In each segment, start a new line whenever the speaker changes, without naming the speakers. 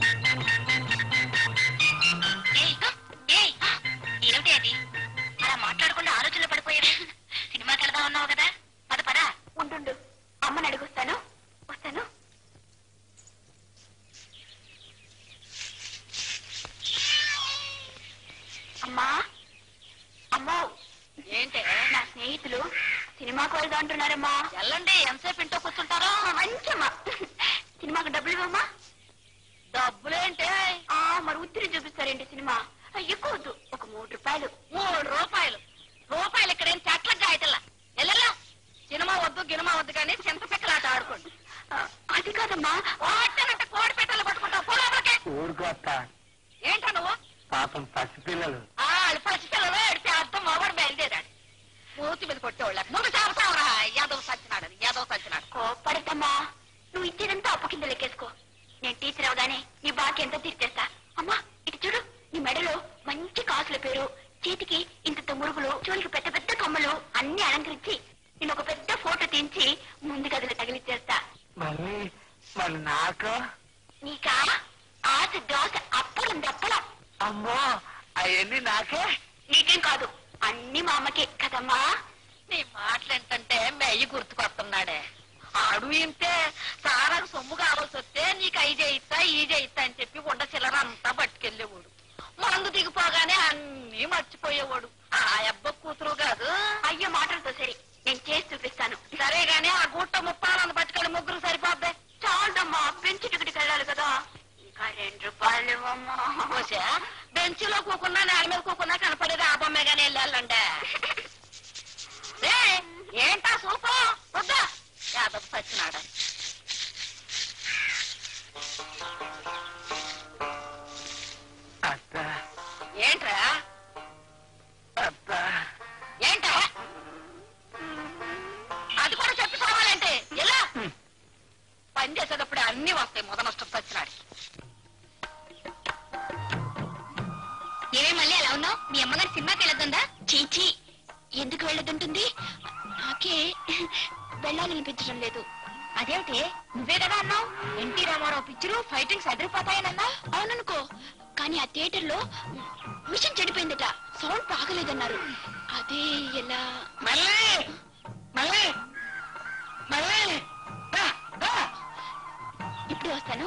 ఏయ్, ఏయ్, ఏమిటి అది అలా మాట్లాడకుండా ఆలోచనలో పడిపోయావు సినిమాకి వెళ్దాం అన్నావు కదా పద పద ఉండు అమ్మని అడుగుస్తాను వస్తాను అమ్మా అమ్మో
ఏంటే
నా స్నేహితులు సినిమాకు వెళ్దాం అంటున్నారమ్మా
వెళ్ళండి ఎంతసేపు ఇంట్లో కూర్చుంటారో
మంచమ్మా సినిమాకు డబ్బులు ఇవ్వమ్మా
డబ్బులేంటే
ఆ, మరి ఉత్తిరి చూపిస్తారేంటి సినిమా ఆ, ఎక్కువ వద్దు ఒక మూడు రూపాయలు
మూడు రూపాయలు రూపాయలు ఇక్కడ ఏం చెట్ల కాయటల్లా వెళ్ళెళ్ళాం సినిమా వద్దు గినిమా వద్దు కానీ చింత పిక్కలాట ఆడుకోండి
ఆ, అది కాదమ్మా
వాటనంటే కోడి పెట్టలు పట్టుకుంటావు పో లోపలికి.
ఊరుకో అత్త
ఏంటా నువ్వు
పాపం పసిపిల్లలు
ఆ పసిపిల్లలు ఏడితే అర్థం మొగడు బయలుదేరాడు మూతి మీద కొట్టేవాళ్ళ ముందు చేరతావురా యాదవ్ సచ్చినాడు యాదవ్ సచ్చినాడు
కోపడతమ్మా నువ్వు ఇచ్చేదంతా అప్పు కింద లెక్కేసుకో నేను టీచర్ అవగానే నీ బాకి ఎంత తీర్చేస్తా అమ్మా ఇటు చూడు నీ మెడలో మంచి కాసుల పేరు చేతికి ఇంత మురుగులు చెవులకి పెద్ద పెద్ద కమ్మలు అన్ని అలంకరించి నేను ఒక పెద్ద ఫోటో తీయించి ముందు గదిలో తగిలిచ్చేస్తా
మళ్ళీ మరి నాకు
నీకా ఆశ దోశ అప్పడం దప్పడం
అమ్మో అవన్నీ నాకే
నీకేం కాదు అన్ని మా అమ్మకే కదమ్మా
నీ మాటలేంటంటే మెయ్యి గుర్తుకొస్తున్నాడే ఆడు ఇంతే సారాకు సొమ్ము కావాల్సి వస్తే నీకు అయి చేయిస్తా ఈ చేయిస్తా అని చెప్పి ఉండ చిల్లర అంతా పట్టుకెళ్ళేవాడు మందు దిగిపోగానే అన్ని మర్చిపోయేవాడు ఆ అబ్బ కూతురు కాదు
అయ్యో మాటలతో సరి నేను చేసి చూపిస్తాను
సరే గాని ఆ గుట్ట ముప్పాలను పట్టుకొని ముగ్గురు సరిపోద్ది
చాలదమ్మా బెంచ్ టికెట్కి వెళ్ళాలి కదా ఇంకా రెండు రూపాయలు ఇవ్వమ్మా
వచ్చా బెంచ్లో కూకున్నా నేల మీద కూకున్నా కనపడేది ఆ బొమ్మే గానీ వెళ్ళాలంటే రే, ఏంటా సూపు వద్దా యాదవ్ సచ్చినాడు
అత్త
ఏంట్రా
అత్త
ఏంటా అది కూడా చెప్పి కావాలంటే ఎలా పని చేసేటప్పుడు అన్ని వస్తాయి మొదనష్టం సచ్చినాడు
ఏమే మళ్ళీ అలా ఉన్నావు మీ అమ్మగారి సినిమాకి వెళ్ళొద్దా చీచి ఎందుకు వెళ్ళదుంటుంది నాకే వెళ్ళాలనిపించడం లేదు అదేమిటి నువ్వే కదా అన్నావు ఎన్టీ రామారావు పిక్చరు ఫైటింగ్స్ అదిరిపోతాయనన్నా అవుననుకో కానీ ఆ థియేటర్ లో మిషన్ చెడిపోయిందట సౌండ్ బాగలేదన్నారు అదే ఎలా
మళ్ళీ మళ్ళీ మళ్ళీ దా, దా,
ఇప్పుడు వస్తాను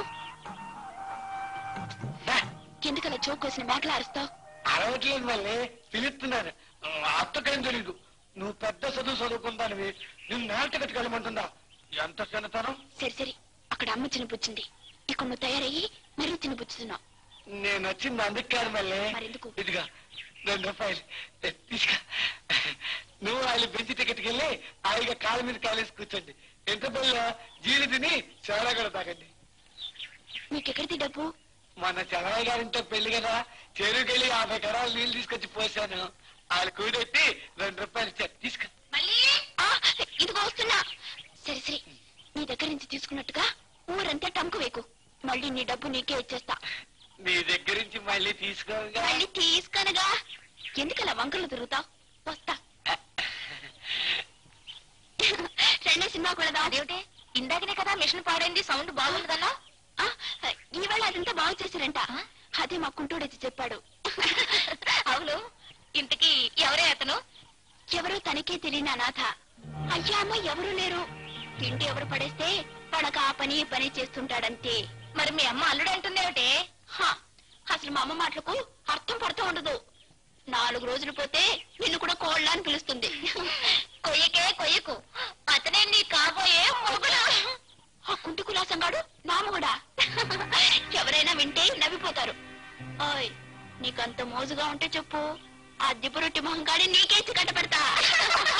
దా.
ఎందుకలా చోకోసిన మేకలా అరుస్తావు
అరవట్లేదు మళ్ళీ పిలుస్తున్నాను అత్తకేం తెలీదు నువ్వు పెద్ద చదువు చదువుకుంటానివి నువ్వు నేల టికెట్ వెళ్ళమంటుందా ఎంత చిన్నతనం
సరి సరి అక్కడ అమ్మ చిన్నపుచ్చింది ఇక్కడ నువ్వు తయారయ్యి మరీ చిన్నపుచ్చుతున్నావు
నేను వచ్చింది అందుకు కాదు మళ్ళీ
మరెందుకు?
ఇదిగా రెండు రూపాయలు తీసుకా నువ్వు వాళ్ళు బెంచి టికెట్కి వెళ్ళి హాయిగా కాళ్ళ మీద కాలేసి కూర్చోండి ఎంత బల్ల జీలు తిని చాలా కూడా తాగండి
నీకెక్కడిది డబ్బు
మొన్న చలవయ్య గారింతో పెళ్లి కదా చెరువుకెళ్ళి యాభై కరాలు నీళ్లు తీసుకొచ్చి పోసాను వాళ్ళు కూడెట్టి రెండు రూపాయలు ఇచ్చారు తీసుకు
మళ్ళీ ఆ, ఇదిగో వస్తున్నా సరే సరే నీ దగ్గర నుంచి తీసుకున్నట్టుగా ఊరంతా టంకు వేకు మళ్ళీ నీ డబ్బు నీకే ఇచ్చేస్తా
నీ దగ్గర నుంచి మళ్ళీ తీసుకోగా
మళ్ళీ తీసుకనగా ఎందుకలా వంకలు తిరుగుతావు వస్తా రెండే సినిమాకు వెళదాం అదేమిటి ఇందాకనే కదా మిషన్ పాడైంది సౌండ్ బాగుండదన్నా ఈవేళ అదంతా బాగు చేశారంట అదే మా కుంటోడైతే చెప్పాడు అవును ఇంతకీ ఎవరే అతను ఎవరో తనకే తెలియని అనాథ అయ్యా అమ్మ ఎవరు లేరు తిండి ఎవరు పడేస్తే పడక ఆ పని ఈ పని చేస్తుంటాడంతే మరి మీ అమ్మ అల్లుడు అంటుందేమిటే అసలు మా అమ్మ మాటలకు అర్థం పడుతూ ఉండదు నాలుగు రోజులు పోతే నిన్ను కూడా కోళ్ళ అని పిలుస్తుంది కొయ్యకే కొయ్యకు అతనే నీ కాబోయే మొగుడు ఆ కుంటి కులాసంగాడు నామగుడా ఎవరైనా వింటే నవ్విపోతారు ఓయ్ నీకంత మోజుగా ఉంటే చెప్పు ఆ దిబ్బరొట్టి మొహంగాడి నీకేసి కట్టపెడతా